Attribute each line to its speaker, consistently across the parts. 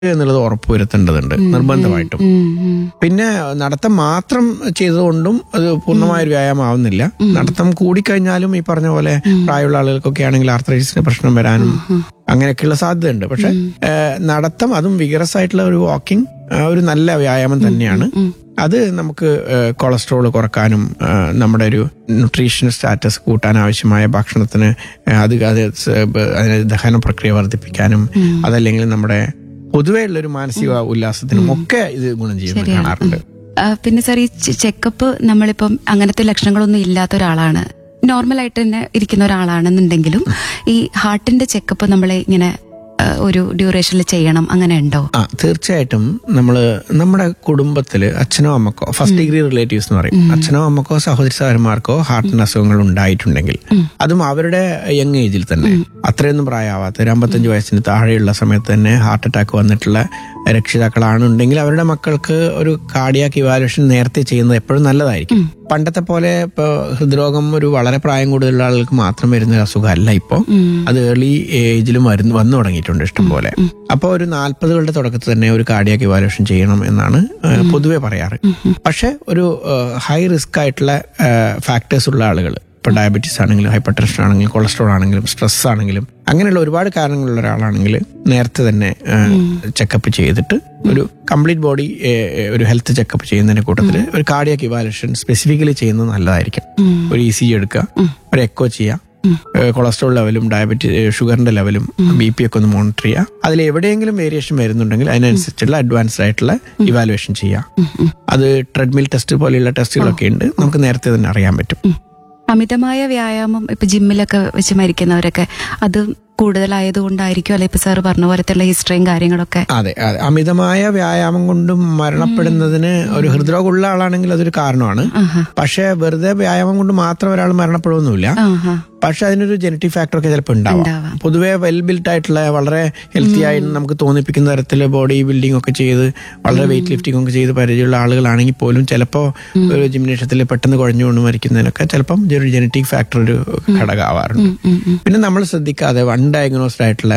Speaker 1: എന്നുള്ളത് ഉറപ്പുവരുത്തേണ്ടതുണ്ട് നിർബന്ധമായിട്ടും
Speaker 2: ഉം, ഉം.
Speaker 1: പിന്നെ നടത്തം മാത്രം ചെയ്തുകൊണ്ടും അത് പൂർണ്ണമായ ഒരു വ്യായാമം ആവുന്നില്ല നടത്തം കൂടിക്കഴിഞ്ഞാലും ഈ പറഞ്ഞ പോലെ പ്രായമുള്ള ആളുകൾക്കൊക്കെ ആണെങ്കിൽ ആർത്രൈറ്റിസിന്റെ പ്രശ്നം വരാനും അങ്ങനെയൊക്കെയുള്ള സാധ്യതയുണ്ട് പക്ഷെ ഏഹ്, നടത്തം അതും വിഗറസ് ആയിട്ടുള്ള ഒരു വാക്കിംഗ് ഒരു നല്ല വ്യായാമം തന്നെയാണ് അത് നമുക്ക് കൊളസ്ട്രോൾ കുറക്കാനും ഏഹ്, നമ്മുടെ ഒരു ന്യൂട്രീഷൻ സ്റ്റാറ്റസ് കൂട്ടാൻ ആവശ്യമായ ഭക്ഷണത്തിന് ഏഹ്, അത് അത് സ് ബ- അതിന് ദഹന പ്രക്രിയ വർദ്ധിപ്പിക്കാനും അതല്ലെങ്കിൽ നമ്മുടെ പൊതുവേ ഉള്ള ഒരു മാനസിക ഉല്ലാസത്തിനും ഒക്കെ ഇത് ഗുണം ചെയ്യുന്നത് കാണാറുണ്ട്
Speaker 2: ആ, പിന്നെ സാർ ഈ ചെക്കപ്പ് നമ്മളിപ്പം അങ്ങനത്തെ ലക്ഷണങ്ങളൊന്നും ഇല്ലാത്ത ഒരാളാണ് നോർമൽ ആയിട്ട് തന്നെ ഇരിക്കുന്ന ഒരാളാണെന്നുണ്ടെങ്കിലും ഈ ഹാർട്ടിന്റെ ചെക്കപ്പ് നമ്മൾ ഇങ്ങനെ ആ, ഒരു ഡ്യൂറേഷനിൽ ചെയ്യണം അങ്ങനെ ഉണ്ടോ
Speaker 1: ആ തീർച്ചയായിട്ടും നമ്മള് നമ്മുടെ കുടുംബത്തില് അച്ഛനോ അമ്മക്കോ ഫസ്റ്റ് ഡിഗ്രി റിലേറ്റീവ്സ് എന്ന് പറയും അച്ഛനോ അമ്മക്കോ സഹോദരി സഹോദരന്മാർക്കോ ഹാർട്ടിന് അസുഖങ്ങൾ ഉണ്ടായിട്ടുണ്ടെങ്കിൽ അതും അവരുടെ യങ് ഏജിൽ തന്നെ അത്രയൊന്നും പ്രായമാവാത്ത ഒരു അമ്പത്തഞ്ച് വയസ്സിന് താഴെയുള്ള സമയത്ത് തന്നെ ഹാർട്ട് അറ്റാക്ക് വന്നിട്ടുള്ള രക്ഷിതാക്കളാണുണ്ടെങ്കിൽ അവരുടെ മക്കൾക്ക് ഒരു കാർഡിയാക്ക് ഇവാലുവേഷൻ നേരത്തെ ചെയ്യുന്നത് എപ്പോഴും നല്ലതായിരിക്കും പണ്ടത്തെ പോലെ ഇപ്പൊ ഹൃദ്രോഗം ഒരു വളരെ പ്രായം കൂടുതലുള്ള ആളുകൾക്ക് മാത്രം വരുന്ന ഒരു അസുഖമല്ല ഇപ്പോ അത് ഏർലി ഏജിലും വരുന്നു വന്നു തുടങ്ങിയിട്ടുണ്ട് ഇഷ്ടം പോലെ അപ്പോൾ ഒരു നാൽപ്പതുകളുടെ തുടക്കത്തിൽ തന്നെ ഒരു കാർഡിയാക്ക് ഇവാലുവേഷൻ ചെയ്യണം എന്നാണ് ഏഹ്, പൊതുവെ പറയാറ് പക്ഷെ ഒരു ഹൈ റിസ്ക് ആയിട്ടുള്ള ഫാക്ടേഴ്സ് ഉള്ള ആളുകൾ ഇപ്പൊ ഡയബറ്റീസ് ആണെങ്കിലും ഹൈപ്പർ ടെൻഷൻ ആണെങ്കിലും കൊളസ്ട്രോൾ ആണെങ്കിലും സ്ട്രെസ് ആണെങ്കിലും അങ്ങനെയുള്ള ഒരുപാട് കാരണങ്ങളുള്ള ഒരാളാണെങ്കിൽ നേരത്തെ തന്നെ ചെക്കപ്പ് ചെയ്തിട്ട് ഒരു കംപ്ലീറ്റ് ബോഡി ഒരു ഹെൽത്ത് ചെക്കപ്പ് ചെയ്യുന്നതിന്റെ കൂട്ടത്തിൽ ഒരു കാർഡിയാക്ക് ഇവാലുവേഷൻ സ്പെസിഫിക്കലി ചെയ്യുന്നത് നല്ലതായിരിക്കും ഒരു ഇ സി ജി എടുക്കുക ഒരു എക്കോ ചെയ്യുക ഏഹ് കൊളസ്ട്രോൾ ലെവലും ഡയബറ്റീസ് ഷുഗറിന്റെ ലെവലും ബി പി ഒക്കെ ഒന്ന് മോണിറ്റർ ചെയ്യുക അതിൽ എവിടെയെങ്കിലും വേരിയേഷൻ വരുന്നുണ്ടെങ്കിൽ അതിനനുസരിച്ചുള്ള അഡ്വാൻസ്ഡ് ആയിട്ടുള്ള ഇവാലുവേഷൻ ചെയ്യുക അത് ട്രെഡ്മിൽ ടെസ്റ്റ് പോലെയുള്ള ടെസ്റ്റുകളൊക്കെ ഉണ്ട് നമുക്ക് നേരത്തെ തന്നെ അറിയാൻ പറ്റും
Speaker 2: അമിതമായ വ്യായാമം ഇപ്പൊ ജിമ്മിലൊക്കെ വെച്ച് മരിക്കുന്നവരൊക്കെ അത് കൂടുതലായതുകൊണ്ടായിരിക്കും അല്ലെ ഇപ്പൊ സാർ പറഞ്ഞ പോലത്തെ ഹിസ്റ്ററിയും കാര്യങ്ങളൊക്കെ
Speaker 1: അതെ അതെ അമിതമായ വ്യായാമം കൊണ്ടും മരണപ്പെടുന്നതിന് ഒരു ഹൃദ്രോഗമുള്ള ആളാണെങ്കിൽ അതൊരു കാരണമാണ്
Speaker 2: ആഹാ.
Speaker 1: പക്ഷെ വെറുതെ വ്യായാമം കൊണ്ട് മാത്രം ഒരാൾ മരണപ്പെടുമൊന്നുമില്ല
Speaker 2: ആഹാ.
Speaker 1: പക്ഷെ അതിനൊരു ജനറ്റിക് ഫാക്ടർ ഒക്കെ ചിലപ്പോൾ ഉണ്ടാവാം
Speaker 2: ഉണ്ടാവാം.
Speaker 1: പൊതുവെ വെൽ ബിൽറ്റ് ആയിട്ടുള്ള വളരെ ഹെൽത്തി ആയി നമുക്ക് തോന്നിപ്പിക്കുന്ന തരത്തിൽ ബോഡി ബിൽഡിംഗ് ഒക്കെ ചെയ്ത് വളരെ വെയിറ്റ് ലിഫ്റ്റിംഗ് ഒക്കെ ചെയ്ത് പരിചയമുള്ള ആളുകളാണെങ്കിൽ പോലും ചിലപ്പോൾ ഒരു ജിംനേഷ്യത്തിൽ പെട്ടെന്ന് കുഴഞ്ഞു കൊണ്ട് മരിക്കുന്നതിനൊക്കെ ചിലപ്പം ഒരു ജനറ്റിക് ഫാക്ടർ ഒരു ഘടകമാവാറുണ്ട്
Speaker 2: ഉം, ഉം.
Speaker 1: പിന്നെ നമ്മൾ ശ്രദ്ധിക്കാതെ അൺഡയഗ്നോസ്ഡ് ആയിട്ടുള്ള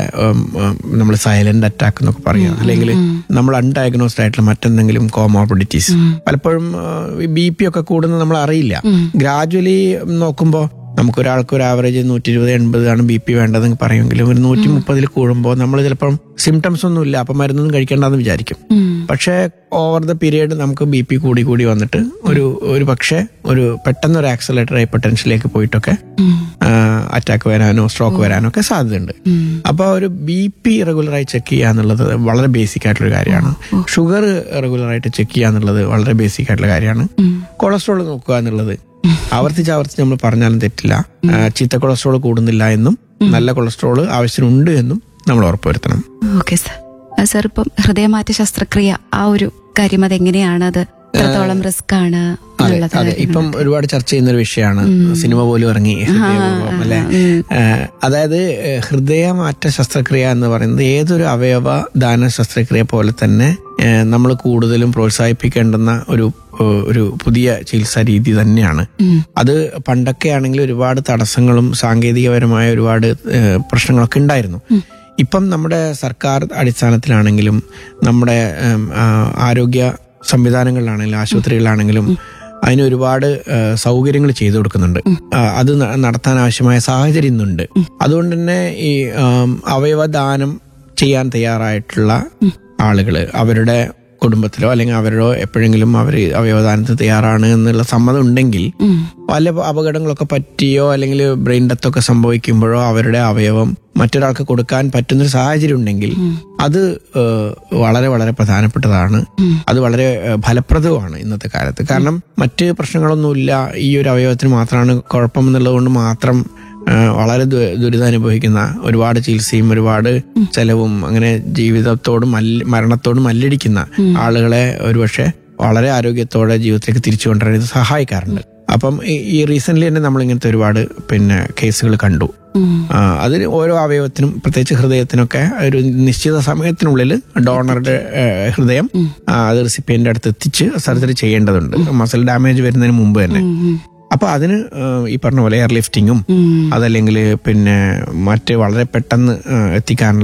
Speaker 1: നമ്മൾ സൈലന്റ് അറ്റാക്ക് എന്നൊക്കെ പറയാം അല്ലെങ്കിൽ നമ്മൾ അൺഡയഗ്നോസ്ഡ് ആയിട്ടുള്ള മറ്റെന്തെങ്കിലും കോമോബിഡിറ്റീസ് പലപ്പോഴും ബി പി ഒക്കെ കൂടുന്നത് നമ്മൾ അറിയില്ല ഗ്രാജുവലി നോക്കുമ്പോൾ നമുക്കൊരാൾക്ക് ഒരു ആവറേജ് നൂറ്റി ഇരുപത് എൺപത് ആണ് ബി പി വേണ്ടതെന്ന് പറയുമെങ്കിലും ഒരു നൂറ്റി മുപ്പതിൽ കൂടുമ്പോൾ നമ്മൾ ചിലപ്പം സിംറ്റംസ് ഒന്നും ഇല്ല അപ്പം മരുന്നൊന്നും കഴിക്കേണ്ടെന്ന് വിചാരിക്കും
Speaker 2: ഉം.
Speaker 1: പക്ഷേ ഓവർ ദ പീരിയഡ് നമുക്ക് ബി പി കൂടി കൂടി വന്നിട്ട് ഒരു ഒരു പക്ഷേ ഒരു പെട്ടെന്ന് ഒരു ആക്സലേറ്റർ ഹൈപ്പർ ടെൻഷനിലേക്ക് പോയിട്ടൊക്കെ
Speaker 2: ഉം.
Speaker 1: അറ്റാക്ക് വരാനോ സ്ട്രോക്ക് വരാനോ ഒക്കെ സാധ്യതയുണ്ട്
Speaker 2: ഉം.
Speaker 1: അപ്പോൾ ഒരു ബി പി റെഗുലറായി ചെക്ക് ചെയ്യുക എന്നുള്ളത് വളരെ ബേസിക് ആയിട്ടുള്ള കാര്യമാണ് ഷുഗർ റെഗുലറായിട്ട് ചെക്ക് ചെയ്യുക എന്നുള്ളത് വളരെ ബേസിക് ആയിട്ടുള്ള കാര്യമാണ് കൊളസ്ട്രോൾ നോക്കുക എന്നുള്ളത് ആവർത്തിച്ച് ആവർത്തിച്ച് നമ്മൾ പറഞ്ഞാലും തെറ്റില്ല ആ, ചീത്ത കൊളസ്ട്രോൾ കൂടുന്നില്ല എന്നും നല്ല കൊളസ്ട്രോൾ ആവശ്യത്തിനുണ്ട് എന്നും നമ്മൾ ഉറപ്പുവരുത്തണം
Speaker 2: ഓക്കെ സാർ ആ, സാർ ഇപ്പം ഹൃദയമാറ്റ ശസ്ത്രക്രിയ ആ ഒരു കാര്യം അതെങ്ങനെയാണ് അത് എത്രത്തോളം റിസ്ക് ആണ്
Speaker 1: അതെ
Speaker 2: എന്നുള്ളത്
Speaker 1: അതെ ഇപ്പം ഒരുപാട് ചർച്ച ചെയ്യുന്ന ഒരു വിഷയമാണ് സിനിമ പോലും ഇറങ്ങി ഹൃദയപൂർവ്വം, അല്ലെ ഏഹ്, അതായത് ഏഹ്, ഹൃദയമാറ്റ ശസ്ത്രക്രിയ എന്ന് പറയുന്നത് ഏതൊരു അവയവ ദാന ശസ്ത്രക്രിയ പോലെ തന്നെ നമ്മൾ കൂടുതലും പ്രോത്സാഹിപ്പിക്കേണ്ടുന്ന ഒരു ഏഹ്, ഒരു പുതിയ ചികിത്സാ രീതി തന്നെയാണ്
Speaker 2: ഉം.
Speaker 1: അത് പണ്ടൊക്കെ ആണെങ്കിൽ ഒരുപാട് തടസ്സങ്ങളും സാങ്കേതികപരമായ ഒരുപാട് ഏഹ്, പ്രശ്നങ്ങളൊക്കെ ഉണ്ടായിരുന്നു ഇപ്പം നമ്മുടെ സർക്കാർ അടിസ്ഥാനത്തിലാണെങ്കിലും നമ്മുടെ ഏം, ആ, ആരോഗ്യ സംവിധാനങ്ങളിലാണെങ്കിലും ആശുപത്രികളിലാണെങ്കിലും അതിന് ഒരുപാട് സൗകര്യങ്ങൾ ചെയ്തു കൊടുക്കുന്നുണ്ട് ആ, അത് ന- നടത്താൻ ആവശ്യമായ സാഹചര്യം ഇന്നുണ്ട് അതുകൊണ്ട് തന്നെ ഈ ആം, അവയവദാനം ചെയ്യാൻ തയ്യാറായിട്ടുള്ള ആളുകൾ അവരുടെ കുടുംബത്തിലോ അല്ലെങ്കിൽ അവരോ എപ്പോഴെങ്കിലും അവർ അവയവദാനത്തിന് തയ്യാറാണ് എന്നുള്ള സമ്മതം ഉണ്ടെങ്കിൽ
Speaker 2: ഉം.
Speaker 1: പല അപകടങ്ങളൊക്കെ പറ്റിയോ അല്ലെങ്കിൽ ബ്രെയിൻ ഡെത്ത് ഒക്കെ സംഭവിക്കുമ്പോഴോ അവരുടെ അവയവം മറ്റൊരാൾക്ക് കൊടുക്കാൻ പറ്റുന്നൊരു സാഹചര്യം ഉണ്ടെങ്കിൽ അത് ഏഹ്, വളരെ വളരെ പ്രധാനപ്പെട്ടതാണ് അത് വളരെ ഏഹ്, ഫലപ്രദവുമാണ് ഇന്നത്തെ കാലത്ത് കാരണം മറ്റ് പ്രശ്നങ്ങളൊന്നുമില്ല ഈ ഒരു അവയവത്തിന് മാത്രമാണ് കുഴപ്പം എന്നുള്ളത് കൊണ്ട് മാത്രം ഏഹ്, വളരെ ദു- ദുരിതം അനുഭവിക്കുന്ന ഒരുപാട് ചികിത്സയും ഒരുപാട് ചെലവും അങ്ങനെ ജീവിതത്തോടും മല്ല മരണത്തോടും മല്ലടിക്കുന്ന ആളുകളെ ഒരുപക്ഷെ വളരെ ആരോഗ്യത്തോടെ ജീവിതത്തിലേക്ക് തിരിച്ചു കൊണ്ടുവരാൻ ഇത് സഹായിക്കാറുണ്ട് അപ്പം ഈ- ഈ റീസെന്റ് തന്നെ നമ്മൾ ഇങ്ങനത്തെ ഒരുപാട് പിന്നെ കേസുകൾ കണ്ടു
Speaker 2: ഉം.
Speaker 1: ആ, അതിന് ഓരോ അവയവത്തിനും പ്രത്യേകിച്ച് ഹൃദയത്തിനൊക്കെ ഒരു നിശ്ചിത സമയത്തിനുള്ളിൽ ഡോണറുടെ ഏഹ്, ഹൃദയം ആ, അത് റിസിപ്പിയന്റെ അടുത്ത് എത്തിച്ച് സർജറി ചെയ്യേണ്ടതുണ്ട് മസിൽ ഡാമേജ് വരുന്നതിന് മുമ്പ് തന്നെ
Speaker 2: ഉം.
Speaker 1: അപ്പൊ അതിന് ഏഹ്, ഈ പറഞ്ഞ പോലെ എയർ ലിഫ്റ്റിങ്ങും
Speaker 2: ഉം.
Speaker 1: അതല്ലെങ്കിൽ പിന്നെ മറ്റ് വളരെ പെട്ടെന്ന് ഏഹ്, എത്തിക്കാനുള്ള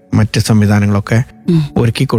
Speaker 1: മറ്റ് സംവിധാനങ്ങളൊക്കെ ഒരുക്കി